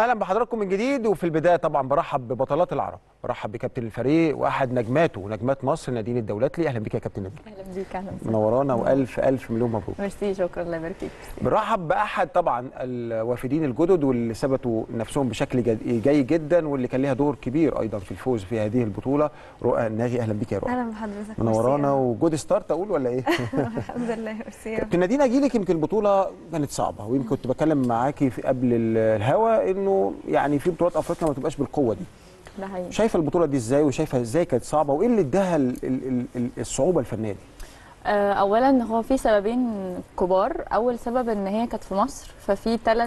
اهلا بحضراتكم من جديد وفي البدايه طبعا برحب ببطلات العرب برحب بكابتن الفريق واحد نجماته ونجمات مصر نادين الدولاتلي اهلا بك يا كابتن نادين اهلا بيك اهلا وسهلا. منورانا والف الف مليون مبروك ميرسي شكرا الله يبارك فيك ميرسي. برحب باحد طبعا الوافدين الجدد واللي ثبتوا نفسهم بشكل جد- جيد جدا واللي كان ليها دور كبير ايضا في الفوز في هذه البطوله رؤى الناجي اهلا بك يا رؤى اهلا بحضرتك منورانا وجود ستارت اقول ولا ايه الحمد لله ميرسي كابتن نادين اجي لك يمكن البطوله كانت صعبه ويمكن كنت بتكلم معاكي في قبل ال- الهوا انه يعني في بطولات افريقيا ما تبقاش بالقوه دي ده حقيقي شايفه البطوله دي ازاي وشايفه ازاي كانت صعبه وايه اللي اداها ال- ال- ال- الصعوبه الفنيه دي آه، اولا هو في سببين كبار اول سبب ان هي كانت في مصر ففي ثلاث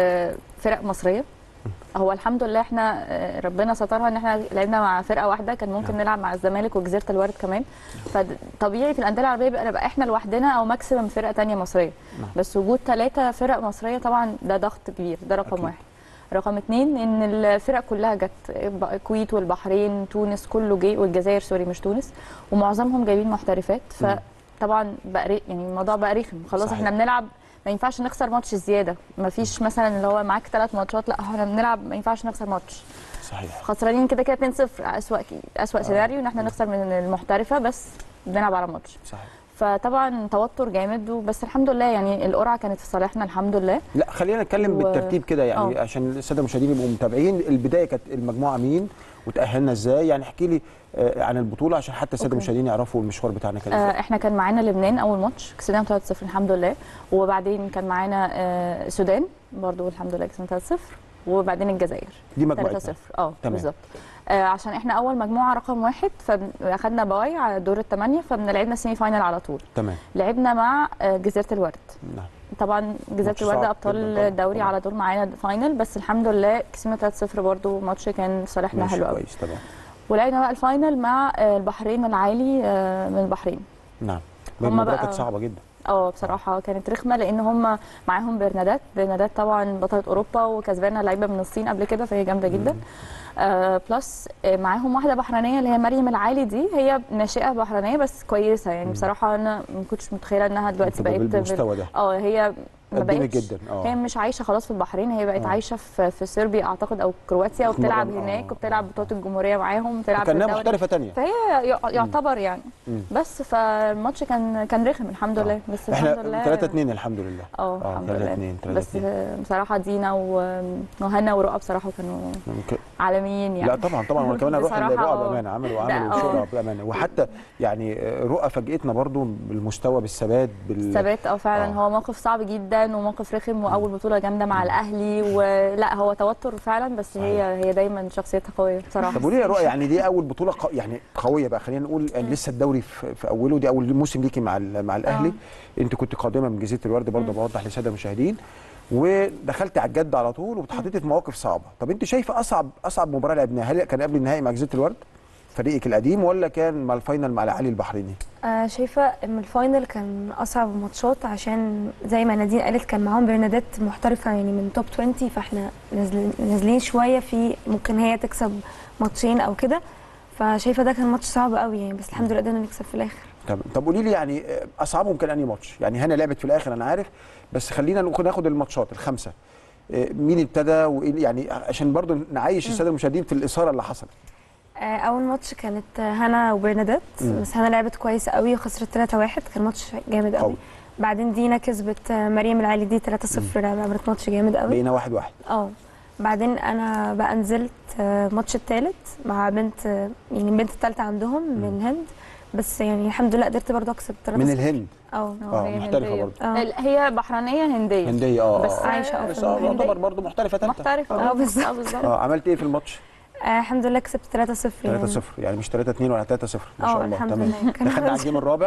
فرق مصريه هو الحمد لله احنا آه، ربنا سترها ان احنا لعبنا مع فرقه واحده كان ممكن نعم. نلعب مع الزمالك وجزيره الورد كمان فطبيعي في الانديه العربيه بقى نبقى احنا لوحدنا او ماكسيمم فرقه تانية مصريه نعم. بس وجود ثلاثه فرق مصريه طبعا ده ضغط كبير ده رقم أكيد. واحد رقم اتنين ان الفرق كلها جت الكويت والبحرين تونس كله جه والجزائر سوري مش تونس ومعظمهم جايبين محترفات مم. فطبعا بقى ري- يعني الموضوع بقى رخم خلاص صحيح. احنا بنلعب ما ينفعش نخسر ماتش زياده ما فيش مثلا اللي هو معاك ثلاث ماتشات لا احنا بنلعب ما ينفعش نخسر ماتش صحيح خسرانين كده كده 2-0 اسوأ اسوأ سيناريو ان احنا نخسر من المحترفه بس بنلعب على ماتش صحيح فطبعا توتر جامد بس الحمد لله يعني القرعه كانت في صالحنا الحمد لله لا خلينا نتكلم و- بالترتيب كده يعني آه. عشان الساده المشاهدين يبقوا متابعين البدايه كانت المجموعه مين وتاهلنا ازاي يعني احكي لي آه، عن البطوله عشان حتى الساده أوكي. المشاهدين يعرفوا المشوار بتاعنا كان ازاي آه، احنا كان معانا لبنان اول ماتش كسبناهم 3-0 الحمد لله وبعدين كان معانا آه، السودان برضو الحمد لله كسبنا 3-0 وبعدين الجزائر دي 3-0 مجموعتنا اه تمام. بالظبط آه، عشان احنا اول مجموعه رقم واحد فاخدنا بواي على دور الثمانيه فبنلعبنا سيمي فاينل على طول تمام لعبنا مع آه، جزيره الورد نعم طبعا جزيره ماتش الورد صعب ابطال جداً طبعاً، الدوري طبعاً. على طول معانا فاينل بس الحمد لله كسبنا 3-0 برضو ماتش كان صالحنا ماشي حلو قوي كويس تمام ولعبنا بقى الفاينل مع آه، البحرين العالي آه، من البحرين نعم هما المباراه بقى- كانت صعبه جدا اه بصراحه كانت رخمه لان هم معاهم برنادات برنادات طبعا بطله اوروبا وكسبانه لعيبه من الصين قبل كده فهي جامده جدا آه بلس آه معاهم واحده بحرينيه اللي هي مريم العالي دي هي ناشئه بحرينيه بس كويسه يعني مم. بصراحه انا ما كنتش متخيله انها دلوقتي تبقى بقت بال- بالمستوى ده اه هي ما قدمت بقتش جدا هي اه مش عايشه خلاص في البحرين هي بقت آه. عايشه في في صربيا اعتقد او كرواتيا وبتلعب بتتمرن، هناك آه. وبتلعب بطوله الجمهوريه معاهم بتلعب في كانها الدوري محترفه ثانيه فهي يع- يعتبر يعني مم. بس فالماتش كان كان رخم الحمد لله بس الحمد احنا لله 3 2 الحمد لله اه اه الحمد 3 لله 2 3 بس 2 بصراحه دينا و- وهنا ورؤى بصراحه كانوا ممكن- عالميين يعني لا طبعا طبعا وكمان اروح بصراحة للرؤى اه. بامانه عملوا لا، عملوا اه. شغل بامانه وحتى يعني آه، رؤى فاجئتنا برضو بالمستوى بالثبات بال ثبات اه فعلا آه. هو موقف صعب جدا وموقف رخم واول بطوله جامده مع الاهلي ولا هو توتر فعلا بس هي هي دايما شخصيتها قويه بصراحه طب قولي لي يا رؤى يعني دي اول بطوله قو... يعني قويه بقى خلينا نقول يعني لسه الدوري في, في اوله دي اول موسم ليكي مع ال... مع الاهلي انت كنت قادمه من جزيره الورد برضه بوضح للساده المشاهدين ودخلت على الجد على طول واتحطيتي في مواقف صعبه طب انت شايفه اصعب اصعب مباراه لعبناها هل كان قبل النهائي مع جزيره الورد فريقك القديم ولا كان مع الفاينل مع العلي البحريني آه شايفه ان الفاينل كان اصعب الماتشات عشان زي ما نادين قالت كان معاهم برنادات محترفه يعني من توب 20 فاحنا نازلين نازلين شويه في ممكن هي تكسب ماتشين او كده فشايفه ده كان ماتش صعب قوي يعني بس الحمد لله قدرنا نكسب في الاخر طب طب قولي لي يعني آه، اصعبهم كان انهي ماتش يعني هنا لعبت في الاخر انا عارف بس خلينا ناخد ناخد الماتشات الخمسه آه، مين ابتدى وايه يعني عشان برضه نعيش الساده المشاهدين في الاثاره اللي حصلت آه اول ماتش كانت آه، هنا وبرنادات مم. بس هنا لعبت كويس قوي وخسرت 3-1 كان ماتش جامد قوي. قوي بعدين دينا كسبت آه، مريم العالي دي 3-0 عملت ماتش جامد قوي بقينا واحد واحد اه بعدين انا بقى نزلت آه، الماتش الثالث مع بنت آه، يعني البنت الثالثه عندهم من الهند بس يعني الحمد لله قدرت برضه اكسب 3 من الهند اه اه هي محترفه هندية. برضه اه ال- هي بحرينيه هنديه هنديه اه بس آه. عايشة اه بس في اه الهند. يعتبر برضه محترفه ثالثه محترفه اه بالظبط. اه بالظبط اه عملت ايه في الماتش؟ آه، الحمد لله كسبت 3-0 3 يعني 0 يعني مش 3 2 ولا 3 0 ما شاء اه الله الحمد تمام لله كان دخلنا على كويس. الجيم الرابع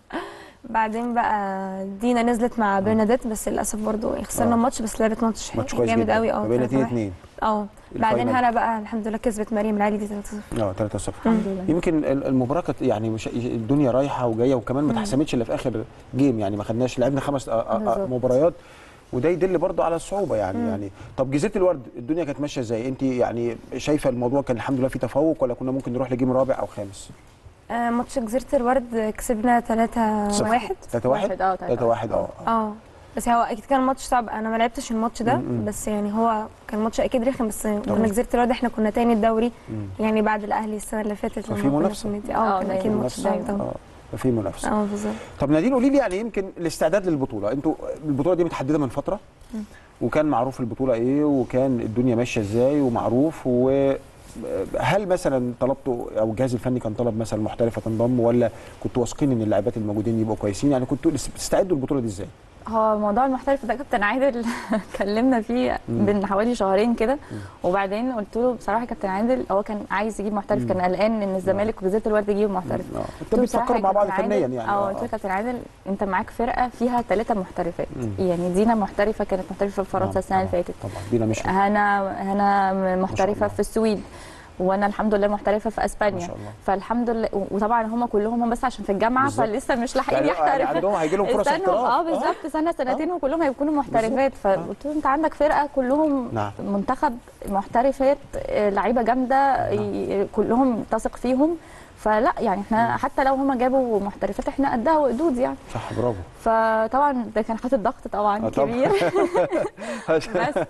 بعدين بقى دينا نزلت مع برنادات بس للاسف برضه خسرنا آه. الماتش بس لعبت ماتش ماتش كويس جامد جدا قوي اه بقينا 2 3-1. 2 اه بعدين الفاينل. هنا بقى الحمد لله كسبت مريم العالي دي 3-0 اه 3 0 الحمد لله يمكن ال- المباراه كانت يعني مش الدنيا رايحه وجايه وكمان ما اتحسمتش الا في اخر جيم يعني ما خدناش لعبنا خمس آه، آه، آه، بالظبط. مباريات وده يدل برضه على الصعوبه يعني مم. يعني طب جزيره الورد الدنيا كانت ماشيه ازاي انت يعني شايفه الموضوع كان الحمد لله في تفوق ولا كنا ممكن نروح لجيم رابع او خامس آه ماتش جزيره الورد كسبنا 3-1 3 1 واحد اه 3 1 اه اه بس هو اكيد كان ماتش صعب انا ما لعبتش الماتش ده مم. بس يعني هو كان ماتش اكيد رخم بس كنا جزيره الورد احنا كنا تاني الدوري مم. يعني بعد الاهلي السنه اللي فاتت ففي لما كنا منافسة. النادي. آه، اه كان دايما اكيد ماتش منافسة. صعب طبعا اه في منافسه اه بالظبط طب نادين قولي لي يعني يمكن الاستعداد للبطوله انتوا البطوله دي متحدده من فتره وكان معروف البطوله ايه وكان الدنيا ماشيه ازاي ومعروف وهل مثلا طلبتوا او الجهاز الفني كان طلب مثلا محترفه تنضم ولا كنتوا واثقين ان اللاعبات الموجودين يبقوا كويسين يعني كنتوا بتستعدوا البطوله دي ازاي؟ هو موضوع المحترف ده كابتن عادل اتكلمنا فيه من حوالي شهرين كده وبعدين قلت له بصراحه كابتن عادل هو كان عايز يجيب محترف كان قلقان ان الزمالك وجزيره الورد يجيبوا محترف اه قلت انتوا له بصراحة بتفكروا يا مع بعض كابتن فنيا عادل- يعني اه قلت له آه. كابتن عادل انت معاك فرقه فيها ثلاثه محترفات مم. يعني دينا محترفه كانت محترفه في فرنسا آه، السنه اللي طبعاً، فاتت طبعا دينا مش هنا هنا الله. محترفه في السويد وانا الحمد لله محترفه في ما اسبانيا شاء الله فالحمد لله وطبعا هم كلهم هم بس عشان في الجامعه بالظبط. فلسه مش لاحقين يعني, يعني يحترفوا عندهم هيجي لهم فرص استنوا احتراف اه بالظبط سنه سنتين وكلهم هيكونوا محترفات بالظبط. فقلت له انت عندك فرقه كلهم نعم. منتخب محترفات آه، لعيبه جامده ي- كلهم تثق فيهم فلا يعني احنا حتى لو هم جابوا محترفات احنا قدها وقدود يعني صح برافو فطبعا ده كان حاطط ضغط طبعا آه، طبعاً. كبير بس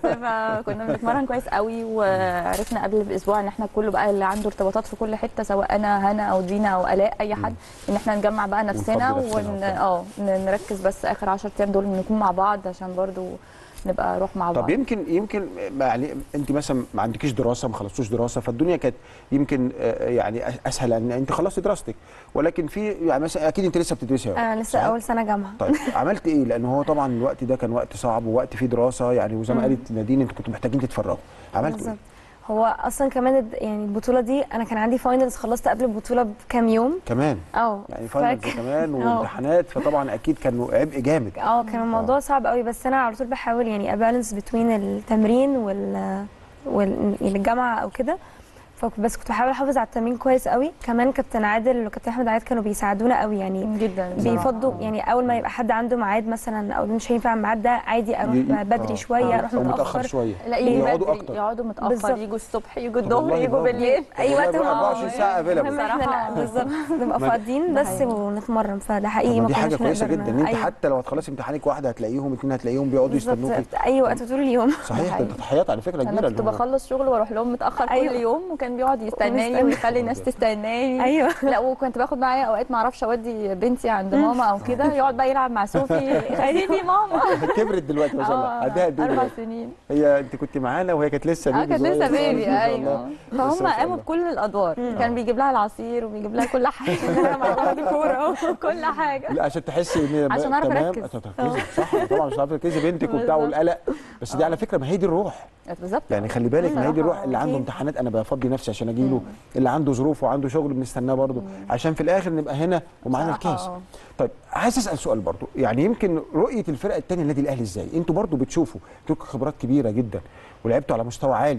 فكنا بنتمرن كويس قوي وعرفنا قبل باسبوع ان احنا كله بقى اللي عنده ارتباطات في كل حته سواء انا هنا او دينا او الاء اي حد ان احنا نجمع بقى نفسنا ونفضي نفسنا ون وبتاع. اه ن- نركز بس اخر 10 ايام دول نكون مع بعض عشان برضو نبقى روح مع بعض طب يمكن يمكن يعني انت مثلا ما عندكيش دراسه ما خلصتوش دراسه فالدنيا كانت يمكن آه، يعني اسهل ان انت خلصتي دراستك ولكن في يعني مثلا اكيد انت لسه بتدرسي اهو انا لسه صحيح؟ اول سنه جامعه طيب عملت ايه؟ لان هو طبعا الوقت ده كان وقت صعب ووقت فيه دراسه يعني وزي ما قالت نادين انتوا كنتوا محتاجين تتفرغوا عملتوا ايه؟ بالظبط هو اصلا كمان الد- يعني البطوله دي انا كان عندي فاينلز خلصت قبل البطوله بكام يوم كمان اه يعني فاينلز فك- كمان اه. وامتحانات فطبعا اكيد كان عبء جامد اه كان الموضوع صعب قوي بس انا على طول بحاول يعني ابالانس بين التمرين وال وال يعني الجامعه او كده فك- بس كنت بحاول احافظ على التمرين كويس قوي كمان كابتن عادل وكابتن احمد عاد كانوا بيساعدونا قوي يعني جدا بصراحة. بيفضوا يعني اول ما يبقى حد عنده ميعاد مثلا او مش هينفع الميعاد ده عادي اروح ي- بدري آه. شويه اروح او متاخر متاخر شويه لا يجي يقعدوا بدري أكتر. يقعدوا متاخر بالظبط. يجوا الصبح يجوا طب الظهر والله يجوا برافو. بالليل اي والله وقت بقى ما 24 ساعه المهم افيلابل احنا بصراحة. لا بالظبط نبقى ده فاضيين ده بس حقيقي. ونتمرن فده طب حقيقي ما ما دي حاجه كناش كويسه نقدر جدا ان ن- انت أيوة. حتى لو هتخلصي امتحانك واحده هتلاقيهم اتنين هتلاقيهم بيقعدوا يستنوكي بالظبط اي وقت طول اليوم صحيح ده حقيقي. تضحيات على فكره انا كبيره كنت إن هو- بخلص شغل واروح لهم متاخر كل أيوة. يوم وكان بيقعد يستناني ومستني. ويخلي الناس تستناني ايوه لا وكنت باخد معايا اوقات ما اعرفش اودي بنتي عند ماما او كده يقعد بقى يلعب مع صوفي خليني ماما كبرت دلوقتي ما شاء الله اه عندها قد ايه اربع دلوقتي؟ سنين هي انت كنت معانا وهي كانت لسه اه بيبي كانت صغير لسه خالص، بيبي ما شاء ايوه الله. بس فهم ما شاء قاموا الله. بكل الادوار كان بيجيب لها العصير وبيجيب لها كل حاجه مع بعض كوره كل حاجه لا عشان تحسي ان عشان أعرف تمام أركز. عشان تركزي صح طبعا مش عارفه تركزي بنتك وبتاع بالظبط. والقلق بس دي على فكره ما هي دي الروح بالظبط يعني خلي بالك ما هي دي الروح اللي عنده أكيد. امتحانات انا بفضي نفسي عشان اجي له اللي عنده ظروف وعنده شغل بنستناه برضه عشان في الاخر نبقى هنا ومعانا بصراحة الكاس اه. طيب عايز اسال سؤال برضه يعني يمكن رؤيه الفرقه الثانيه النادي الاهلي ازاي انتوا برضه بتشوفوا انتوا خبرات كبيره جدا ولعبتوا على مستوى عالي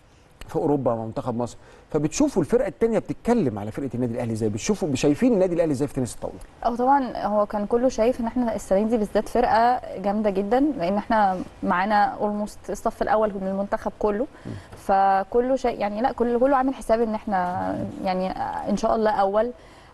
في اوروبا مع منتخب مصر فبتشوفوا الفرقه الثانيه بتتكلم على فرقه النادي الاهلي ازاي بتشوفوا شايفين النادي الاهلي ازاي في تنس الطاوله او طبعا هو كان كله شايف ان احنا السنه دي بالذات فرقه جامده جدا لان احنا معانا اولموست الصف الاول من المنتخب كله فكله شيء يعني لا كله كله عامل حساب ان احنا يعني ان شاء الله اول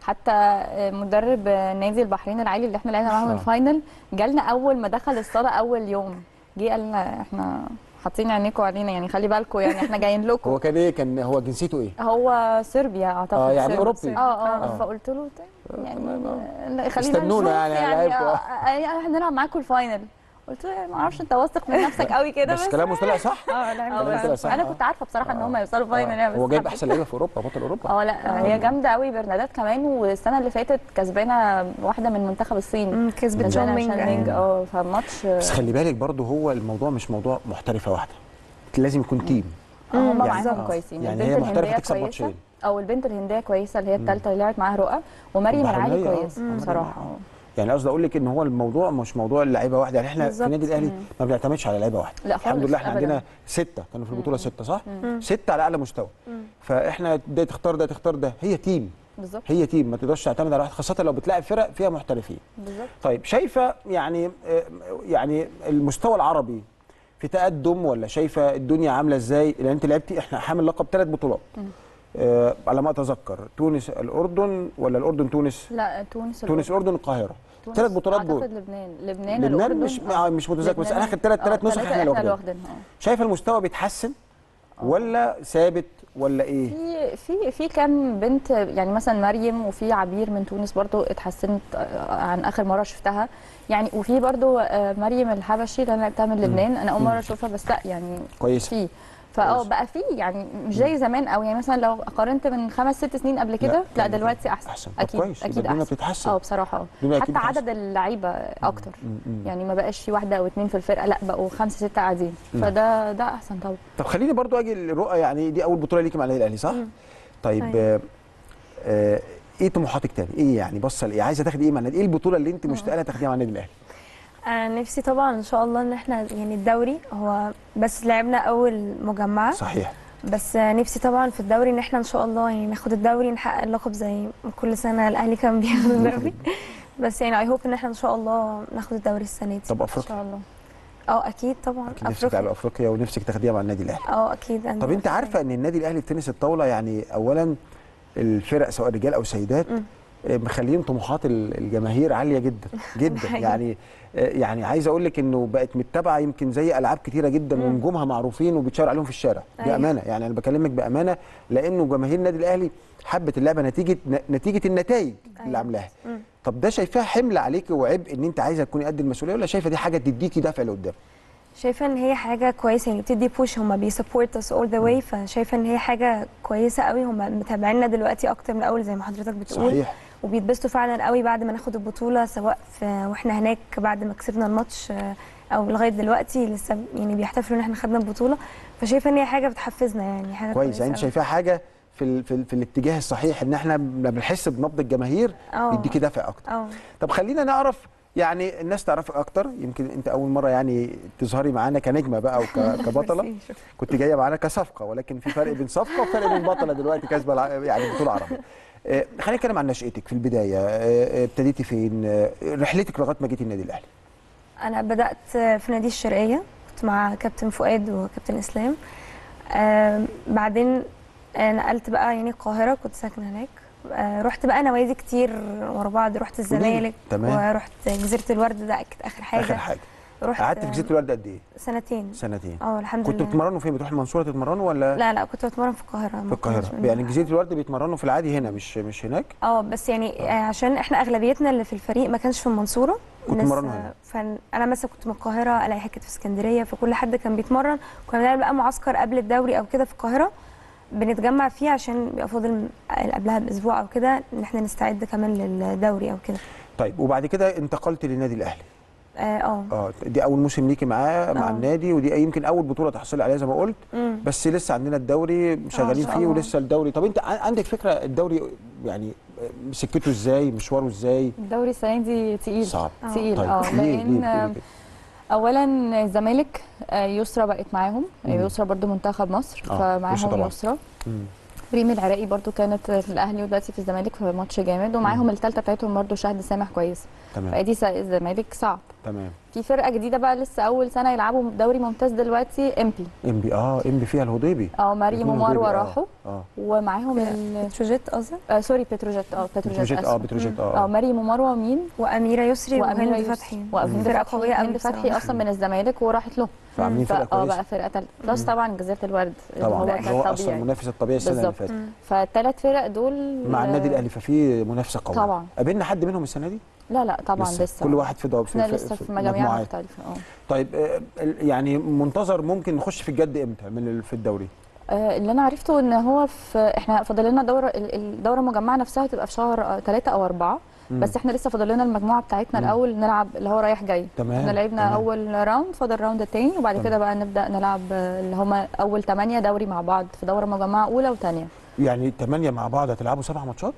حتى مدرب نادي البحرين العالي اللي احنا لعبنا معاهم آه. الفاينل جالنا اول ما دخل الصاله اول يوم جه قال لنا احنا حاطين عينيكم علينا يعني خلي بالكم يعني احنا جايين لكم هو كان ايه كان هو جنسيته ايه هو صربيا اعتقد آه، يعني صربي. أوروبي. اه اه آه. فقلت له طيب يعني تمام، لا، خلينا استنونا نشوف يعني يعني, هنلاعبكم. آه، آه، احنا هنلعب معاكم الفاينل قلت له يعني ما اعرفش انت واثق من نفسك قوي كده بس كلامه طلع صح اه آه، لا كلامه طلع بس صح انا آه. كنت عارفه بصراحه ان آه. هم هيوصلوا فاينل يعني بس هو جايب حبيت- احسن لعيبه في اوروبا بطل اوروبا اه لا هي جامده قوي برنادات كمان والسنه اللي فاتت كسبانه واحده من منتخب الصين مم، كسبت كسبانة شونمينج شانمينج اه فماتش بس خلي بالك برضه هو الموضوع مش موضوع محترفه واحده هم لازم يكون تيم يعني يعني- معاهم آه. كويسين يعني البنت هي محترفة الهندية تكسب كويسة. ماتشين. او البنت الهنديه كويسه اللي هي الثالثه اللي لعبت معاها رؤى ومريم العالي البحرينية، آه. كويس مم. بصراحه يعني قصدي اقول لك ان هو الموضوع مش موضوع اللعيبه واحده يعني احنا في بالظبط. النادي الاهلي ما بنعتمدش على لعيبه واحده لا الحمد خالص، لله احنا أبداً. عندنا سته كانوا في البطوله سته صح؟ سته على اعلى مستوى فاحنا ده تختار ده تختار ده هي تيم بالظبط هي تيم ما تقدرش تعتمد على واحد خاصه لو بتلاعب فرق فيها محترفين بالظبط طيب شايفه يعني آه، يعني المستوى العربي في تقدم ولا شايفه الدنيا عامله ازاي لان انت لعبتي احنا حامل لقب ثلاث بطولات آه على ما اتذكر تونس الاردن ولا الاردن تونس لا تونس تونس الاردن القاهره تونس ثلاث بطولات دول. اعتقد لبنان لبنان لبنان الأردن، مش آه. مش متذكر بس لبنان. اخر ثلاث آه، ثلاث نسخ تلاتة احنا اللي واخدينها واخدينها آه. شايف المستوى بيتحسن ولا ثابت ولا ايه؟ في في في كام بنت يعني مثلا مريم وفي عبير من تونس برضو اتحسنت آه، عن اخر مره شفتها يعني وفي برضو آه، مريم الحبشي اللي انا لعبتها من لبنان انا اول مره اشوفها بس لا يعني كويس في فاه كويس. بقى في يعني مش زي زمان قوي يعني مثلا لو قارنت من خمس ست سنين قبل كده لا, كان- دلوقتي احسن احسن طب اكيد كويس يبقى اكيد الدنيا احسن بتتحسن اه بصراحه الدنيا اه أكيد حتى بتتحسن. عدد اللعيبه اكتر م- م. يعني ما بقاش في واحده او اتنين في الفرقه لا بقوا خمسه سته قاعدين م. فده ده احسن طبعا طب خليني برضو اجي للرؤى يعني دي اول بطوله ليكي مع النادي الاهلي صح؟ طيب أيوة. آه آه ايه طموحاتك تاني؟ ايه يعني بصه لايه؟ عايزه تاخدي ايه مع النادي؟ ايه البطوله اللي انت مشتاقه لها تاخديها مع النادي الاهلي؟ انا نفسي طبعا ان شاء الله ان احنا يعني الدوري هو بس لعبنا اول مجمعه صحيح بس نفسي طبعا في الدوري ان احنا ان شاء الله يعني ناخد الدوري نحقق اللقب زي كل سنه الاهلي كان بياخد الدوري بس يعني اي هوب ان احنا ان شاء الله ناخد الدوري السنه دي طب ان افريقيا شاء الله اه اكيد طبعا أكيد نفسك تلعبي افريقيا ونفسك تاخديها مع النادي الاهلي اه اكيد أنا طب انت عارفه ان النادي الاهلي في تنس الطاوله يعني اولا الفرق سواء رجال او سيدات مم. آه، مخلين طموحات ال- الجماهير عاليه جدا جدا حقيقي. يعني آه، يعني عايز اقول لك انه بقت متبعه يمكن زي العاب كتيره جدا مم. ونجومها معروفين وبيتشاور عليهم في الشارع أيوة. بامانه يعني انا بكلمك بامانه لانه جماهير النادي الاهلي حبت اللعبه نتيجه نتيجه النتائج اللي أيوة. عاملاها مم. طب ده شايفاها حمل عليكي وعبء ان انت عايزه تكوني قد المسؤوليه ولا شايفه دي حاجه تديكي دفع لقدام شايفه ان هي حاجه كويسه يعني بتدي بوش هم بيسبورت اس اول ذا واي فشايفه ان هي حاجه كويسه قوي هم متابعينا دلوقتي اكتر من الاول زي ما حضرتك بتقول صحيح وبيتبسطوا فعلا قوي بعد ما ناخد البطوله سواء في واحنا هناك بعد ما كسبنا الماتش آه، او لغايه دلوقتي لسه يعني بيحتفلوا ان احنا خدنا البطوله فشايفه ان هي حاجه بتحفزنا يعني حاجه كويس كويسة يعني انت قوي. شايفاها حاجه في ال في, ال في الاتجاه الصحيح ان احنا لما بنحس بنبض الجماهير اه بيديكي دافع اكتر اه طب خلينا نعرف يعني الناس تعرفك اكتر يمكن انت اول مره يعني تظهري معانا كنجمه بقى وكبطله ميرسي، شكراً. كنت جايه معانا كصفقه ولكن في فرق بين صفقه وفرق بين بطله دلوقتي كاسبه الع- يعني بطوله عربيه آه، خلينا نتكلم عن نشأتك في البدايه آه، آه، ابتديتي فين آه، رحلتك لغايه ما جيتي النادي الاهلي انا بدات في نادي الشرقيه كنت مع كابتن فؤاد وكابتن اسلام آم، بعدين آه، نقلت بقى يعني القاهره كنت ساكنه هناك آه، رحت بقى نوادي كتير ورا بعض رحت الزمالك تمام. ورحت جزيره الورد ده كانت اخر حاجه اخر حاجه رحت قعدت في جزيره الورد قد ايه سنتين سنتين اه الحمد كنتوا لله بتتمرنوا فين بتروحوا المنصوره تتمرنوا ولا لا لا كنت بتمرن في القاهره في ما كنتش القاهره من- يعني جزيره الورد بيتمرنوا في العادي هنا مش مش هناك اه بس يعني آه، عشان احنا اغلبيتنا اللي في الفريق ما كانش في المنصوره كنتوا الناس- بتمرنوا هنا؟ فانا مثلا كنت من القاهره الاقي حاجه في اسكندريه فكل حد كان بيتمرن كنا بنعمل بقى معسكر قبل الدوري او كده في القاهره بنتجمع فيه عشان بيبقى فاضل قبلها باسبوع او كده ان احنا نستعد كمان للدوري او كده طيب وبعد كده انتقلت للنادي الاهلي اه اه اه دي اول موسم ليكي معاه مع آه. النادي ودي يمكن اول بطوله تحصلي عليها زي ما قلت مم. بس لسه عندنا الدوري شغالين شاء فيه الله. ولسه الدوري طب انت ع- عندك فكره الدوري يعني سكته ازاي مشواره ازاي الدوري السنه دي تقيل صعب آه. تقيل طيب اه ليه ليه, لان ليه كده؟ اولا الزمالك آه، يسرا بقت معاهم مم. يسرا برضو منتخب مصر آه، يسرا فمعاهم طبعاً. يسرا مم. ريم العراقي برضو كانت في الاهلي ودلوقتي في الزمالك في ماتش جامد ومعاهم الثالثه بتاعتهم برضو شهد سامح كويس تمام فادي س- الزمالك صعب تمام في فرقه جديده بقى لسه اول سنه يلعبوا دوري ممتاز دلوقتي ام بي ام بي اه ام بي فيها الهضيبي اه مريم اتنين ومروه هضيبي، آه. راحوا اه ومعاهم ال... بتروجيت قصدك آه سوري بتروجيت اه بتروجيت بتروجيت اه آسف. بتروجيت اه اه, آه. مريم ومروه مين واميره يسري واميره وهند يوسف فتحي وهند فرقه فتحي قويه قوي هند فتحي بصراحة. اصلا من الزمالك وراحت له فعاملين فرقه فا اه بقى كويسه فرقه ثالثه بلس مم. طبعا جزيره الورد اللي طبعا هو اللي هو كان اصلا طبيعي المنافس الطبيعي السنه اللي بالظبط. فاتت مم. فالثلاث فرق دول مع آه، النادي الاهلي ففي منافسه قويه طبعا. قابلنا حد منهم السنه دي لا لا طبعا لسه, لسه. كل واحد في دور احنا لسه في مجاميع مجموعات. مختلفه اه طيب آه، ال- يعني منتظر ممكن نخش في الجد امتى من ال- في الدوري آه، اللي انا عرفته ان هو في احنا فاضل لنا دوره ال- الدوره المجمعه نفسها هتبقى في شهر ثلاثة او أربعة مم. بس احنا لسه فاضل لنا المجموعه بتاعتنا مم. الاول نلعب اللي هو رايح جاي تمام احنا لعبنا تمام. اول راوند فاضل الراوند التاني وبعد تمام. كده بقى نبدا نلعب آه، اللي هما اول ثمانية دوري مع بعض في دوره مجمعه اولى وثانيه يعني ثمانية مع بعض هتلعبوا سبع ماتشات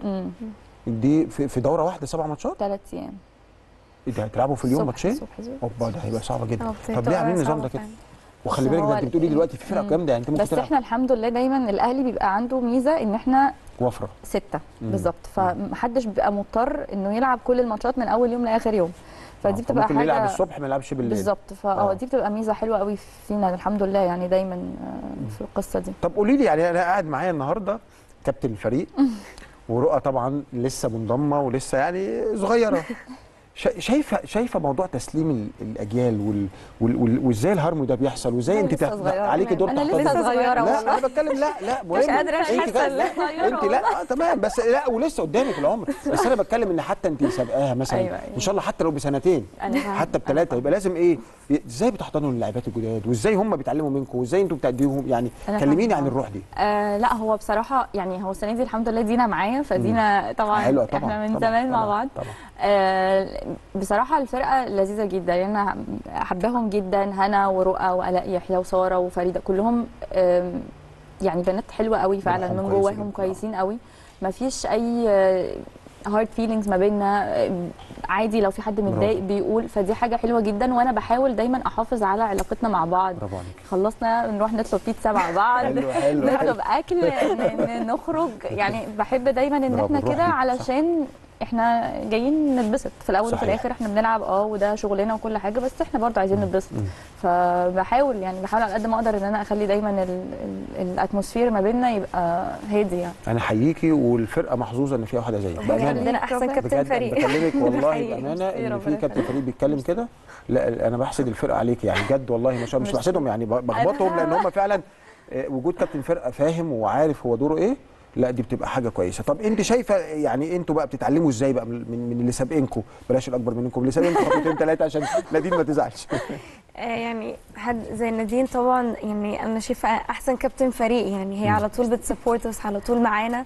دي في, في دوره واحده سبع ماتشات ثلاث ايام إيه ده هتلعبوا في اليوم الصبح- ماتشين الصبح زي- اوبا ده هيبقى صعب جدا اه طب ليه بتبقى عاملين النظام صعبة ده كده فعلا. وخلي بس بالك هو ده انت بتقولي دلوقتي في فرق مم. جامده يعني انت ممكن بس تلعب احنا الحمد لله دايما الاهلي بيبقى عنده ميزه ان احنا وفره ستة مم. بالظبط فمحدش بيبقى مضطر انه يلعب كل الماتشات من اول يوم لاخر يوم فدي آه، بتبقى ممكن يلعب حاجه الصبح ما يلعبش بالليل بالظبط آه. فاه دي بتبقى ميزه حلوه قوي فينا الحمد لله يعني دايما آه، في القصه دي طب قولي لي يعني انا قاعد معايا النهارده كابتن الفريق ورؤى طبعا لسه منضمه ولسه يعني صغيره شا- شايفه شايفه موضوع تسليم ال- الاجيال وال- وال- وال- وازاي الهرم ده بيحصل وازاي أنا انت لسه تح- صغيرة عليكي دور أنا تحتضني. لسه صغيرة لا والله. انا بتكلم لا لا مهم. مش قادرة انت أحس كده- إن لا صغيرة انت لا آه تمام بس لا ولسه قدامك العمر بس انا بتكلم ان حتى انت سابقاها مثلا أيوة، أيوة. ان شاء الله حتى لو بسنتين أنا فاهمة. حتى أنا بثلاثه فاهمة. يبقى لازم ايه ازاي بتحتضنوا اللاعبات الجداد وازاي هم بيتعلموا منكم وازاي انتوا بتأديهم يعني أنا كلميني فاهمة. عن الروح دي آه لا هو بصراحه يعني هو السنه دي الحمد لله دينا معايا فدينا طبعا حلوة طبعا احنا من طبعاً، زمان مع طبعاً، بعض طبعا آه بصراحه الفرقه لذيذه جدا يعني انا احبهم جدا هنا ورؤى وآلاء يحيى وساره وفريده كلهم آم، يعني بنات حلوه قوي فعلا روحهم من كويسة جواهم جداً. كويسين قوي ما فيش اي هارد فيلينجز ما بيننا آه، عادي لو في حد متضايق برافو. بيقول فدي حاجه حلوه جدا وانا بحاول دايما احافظ على علاقتنا مع بعض برافو عليك خلصنا نروح نطلب بيتزا مع بعض حلو حلو حلو نطلب اكل ن- ن- نخرج يعني بحب دايما ان برافو، احنا الروح كده دي، صح. علشان احنا جايين نتبسط في الاول وفي صحيح. الاخر احنا بنلعب اه وده شغلنا وكل حاجه بس احنا برضو عايزين نتبسط مم. فبحاول يعني بحاول على قد ما اقدر ان انا اخلي دايما ال- ال- الاتموسفير ما بيننا يبقى هادي يعني انا احييكي والفرقه محظوظه ان فيها واحده زيك ربنا بامانه عندنا احسن بجد كابتن بجد فريق بكلمك والله حقيقي. بامانه ان ربنا في كابتن يخليك. فريق بيتكلم كده لا انا بحسد الفرقه عليك يعني بجد والله ما شاء الله مش ميرسي. بحسدهم يعني ب- بخبطهم لان هم فعلا آه، وجود كابتن فرقه فاهم وعارف هو دوره ايه لا دي بتبقى حاجه كويسه طب انت شايفه يعني انتوا بقى بتتعلموا ازاي بقى من من من اللي سابقينكم بلاش الاكبر منكم اللي سابقينكم خطوتين ثلاثه عشان نادين ما تزعلش آه، يعني حد زي نادين طبعا يعني انا شايفه احسن كابتن فريق يعني هي مم. على طول بتسبورت us على طول معانا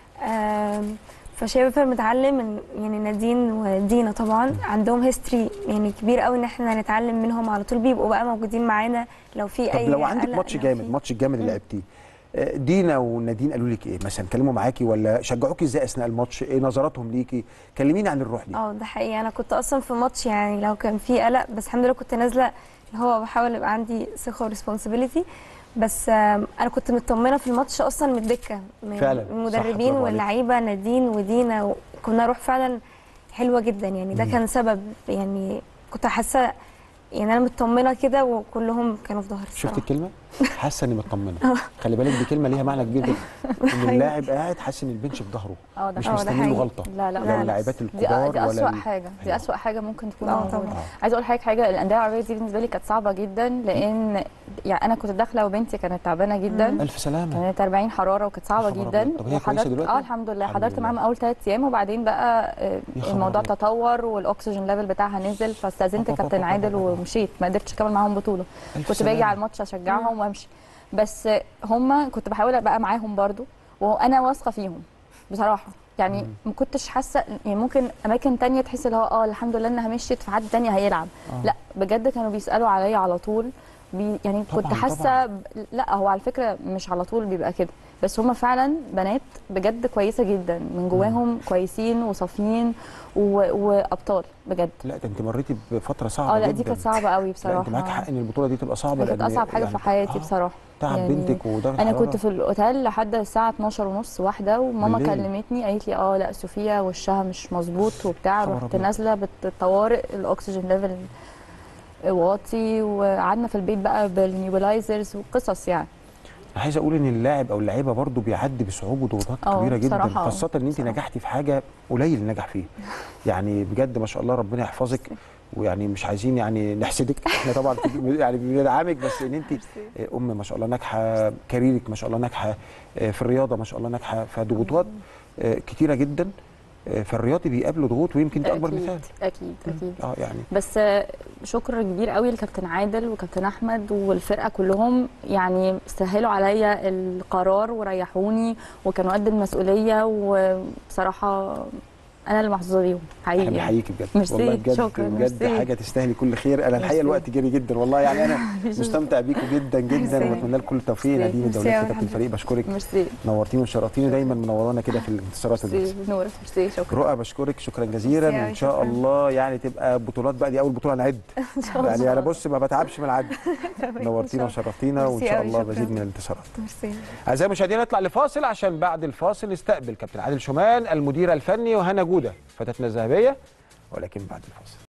آم، فشايفه بنتعلم من يعني نادين ودينا طبعا عندهم هيستوري يعني كبير قوي ان احنا نتعلم منهم على طول بيبقوا بقى موجودين معانا لو في طب اي لو عندك قلق، ماتش لو جامد في- ماتش الجامد اللي لعبتيه آه، دينا ونادين قالوا لك ايه مثلا كلموا معاكي ولا شجعوكي ازاي اثناء الماتش ايه نظراتهم ليكي كلميني عن الروح دي اه ده حقيقي انا كنت اصلا في ماتش يعني لو كان في قلق بس الحمد لله كنت نازله اللي هو بحاول يبقى عندي ثقه وريسبونسبيلتي بس آم، انا كنت مطمنه في الماتش اصلا من الدكه من فعلا، صح، المدربين برافو عليك. واللعيبه نادين ودينا كنا روح فعلا حلوه جدا يعني ده مم. كان سبب يعني كنت حاسه يعني انا مطمنه كده وكلهم كانوا في ظهري شفت الصراحة. الكلمه حاسه اني مطمنه خلي بالك دي كلمه ليها معنى كبير جدا ان اللاعب قاعد حاسس ان البنش في ظهره اه ده مش آه، ده مستني له حقيقي. غلطه لا لا لا لا اللاعبات دي, الكبار دي ولا أسوأ ال- حاجة دي أيوة. أسوأ حاجة ممكن تكون آه، موجودة طبعاً. آه. عايزة أقول حاجة حاجة الأندية العربية دي بالنسبة لي كانت صعبة جدا لأن يعني أنا كنت داخلة وبنتي كانت تعبانة جدا مم. الف سلامه كانت 40 حرارة وكانت صعبة يا خبر جدا أبيض. طب هي كويسة وحضرت دلوقتي؟ اه الحمد لله الحمد حضرت لله. معاهم أول ثلاث أيام وبعدين بقى آه، يا خبر الموضوع أبيض. تطور والأكسجين ليفل بتاعها نزل فاستأذنت أبا كابتن أبا عادل أبا. ومشيت ما قدرتش أكمل معاهم بطولة ألف كنت سلامة. باجي على الماتش اشجعهم وامشي بس هم كنت بحاول ابقى معاهم برضو وانا واثقه فيهم بصراحه يعني ما كنتش حاسه يعني ممكن اماكن تانية تحس اللي هو اه الحمد لله انها مشيت في حد تاني هيلعب آه. لا بجد كانوا بيسالوا عليا على طول بي يعني كنت طبعاً، حاسه طبعاً. ب... لا هو على فكره مش على طول بيبقى كده بس هم فعلا بنات بجد كويسه جدا من جواهم كويسين وصافيين و... وابطال بجد لا ده انت مريتي بفتره صعبه اه لا جدا دي كانت صعبه قوي لا بصراحه انت معاك حق ان البطوله دي تبقى صعبه كانت لأن اصعب حاجه يعني في حياتي آه، بصراحه تعب يعني بنتك ودرجه انا حرارة. كنت في الاوتيل لحد الساعه 12 ونص واحده وماما بالليل. كلمتني قالت لي اه لا سofia وشها مش مظبوط وبتاع خبر رحت أبيض. نازله بالطوارئ الاكسجين ليفل واطي وقعدنا في البيت بقى بالنيوبلايزرز وقصص يعني انا عايز اقول ان اللاعب او اللعيبه برضو بيعدي بصعوبه وضغوطات اه، كبيره جدا بصراحة اه، خاصه ان انت بصراحة. نجحتي في حاجه قليل اللي نجح فيها يعني بجد ما شاء الله ربنا يحفظك ويعني مش عايزين يعني نحسدك احنا طبعا يعني بندعمك بس ان انت ام ما شاء الله ناجحه كاريرك ما شاء الله ناجحه اه، في الرياضه ما شاء الله ناجحه فضغوطات اه، كتيره جدا اه، فالرياضي بيقابله ضغوط ويمكن ده اكبر اكيد مثال اكيد اكيد اه يعني بس آه، شكر كبير قوي لكابتن عادل وكابتن احمد والفرقه كلهم يعني سهلوا عليا القرار وريحوني وكانوا قد المسؤوليه وبصراحه انا اللي محظوظه بيهم احنا حقيقي يعني. بنحييكي بجد ميرسي، والله بجد شكراً، بجد ميرسي. حاجه تستاهلي كل خير انا الحقيقه ميرسي. الوقت جري جدا والله يعني انا مفيش مستمتع بيكم جدا جدا ميرسي. واتمنى لكم كل التوفيق ميرسي. نادين ميرسي الدولات أوي كابتن حبيبي. الفريق بشكرك ميرسي نورتيني وشرفتيني دايما منورانا كده في الانتصارات دي ميرسي نورت ميرسي شكرا رؤى بشكرك شكرا جزيلا ميرسي أوي، وان شاء شكراً. الله يعني تبقى بطولات بقى دي اول بطوله نعد يعني انا بص ما بتعبش من العد نورتينا وشرفتينا وان ميرسي شاء أوي، الله شكراً. مزيد من الانتصارات ميرسي اعزائي المشاهدين نطلع لفاصل عشان بعد الفاصل نستقبل كابتن عادل شومان المدير الفني وهنا جوده فتاتنا الذهبيه ولكن بعد الفاصل